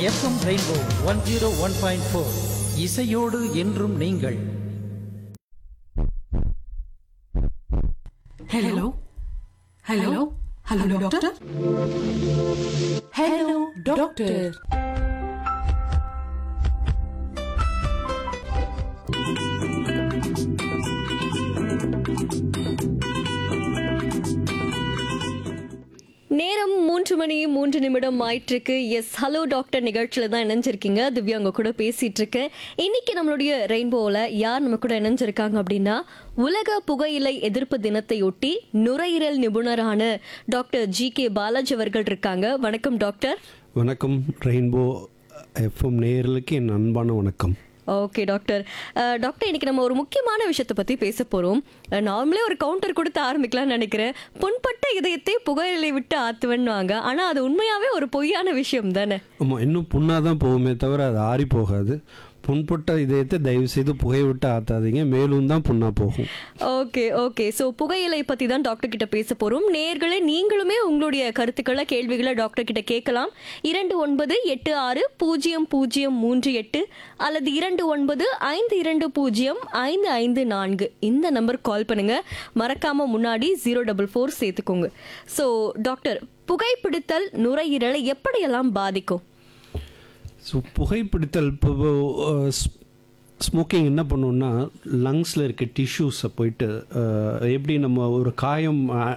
FM rainbow one zero one point four இசையோடு என்றும் நீங்கள் hello hello hello doctor hello doctor நேரம் மூன்று மணி மூன்று நிமிடம் ஆயிட்டிருக்கு எஸ் ஹலோ டாக்டர் நிகழ்ச்சியில தான் இணைஞ்சிருக்கீங்க திவ்யா உங்க கூட பேசிட்டு இருக்கேன் இன்னைக்கு நம்மளுடைய ரெயின்போல யார் நம்ம கூட இணைஞ்சிருக்காங்க அப்படின்னா உலக புகையிலை எதிர்ப்பு தினத்தையொட்டி நுரையீரல் நிபுணரான டாக்டர் ஜி கே பாலாஜி அவர்கள் இருக்காங்க வணக்கம் டாக்டர் வணக்கம் ரெயின்போ எஃப்எம் நேயர்களுக்கு என் அன்பான வணக்கம் ஓகே டாக்டர் அஹ், டாக்டர் இன்னைக்கு நம்ம ஒரு முக்கியமான விஷயத்தை பத்தி பேச போறோம் நார்மலே ஒரு கவுண்டர் கொடுத்து ஆரம்பிக்கலாம்னு நினைக்கிறேன் புண்பட்ட இதயத்தை புகையிலை விட்டு ஆத்துவன்னுவாங்க ஆனா அது உண்மையாவே ஒரு பொய்யான விஷயம் தானே ஆமாம் இன்னும் புண்ணாக தான் போகுமே தவிர அது ஆறி போகாது புண்பட்ட இதயத்தை தயவு செய்து புகை விட்டு ஆத்தாதீங்க மேலும் தான் புண்ணாக போகும் ஓகே ஓகே ஸோ புகையிலை பத்தி தான் டாக்டர் கிட்ட பேச போறோம் நேர்களே நீங்களுமே உங்களுடைய கருத்துக்களை கேள்விகளை டாக்டர் கிட்ட கேட்கலாம் இரண்டு ஒன்பது எட்டு ஆறு பூஜ்ஜியம் பூஜ்ஜியம் மூன்று எட்டு அல்லது இரண்டு ஒன்பது ஐந்து இரண்டு பூஜ்ஜியம் ஐந்து ஐந்து நான்கு இந்த நம்பர் கால் பண்ணுங்க மறக்காம முன்னாடி ஜீரோ டபுள் ஃபோர் சேர்த்துக்கோங்க ஸோ டாக்டர் புகைப்பிடித்தல் நுரையீரலை எப்படியெல்லாம் பாதிக்கும் ஸோ புகைப்பிடித்தல் இப்போ ஸ்மோக்கிங் என்ன பண்ணுன்னா லங்ஸில் இருக்க டிஷ்யூஸை போயிட்டு அஹ், எப்படி நம்ம ஒரு காயம்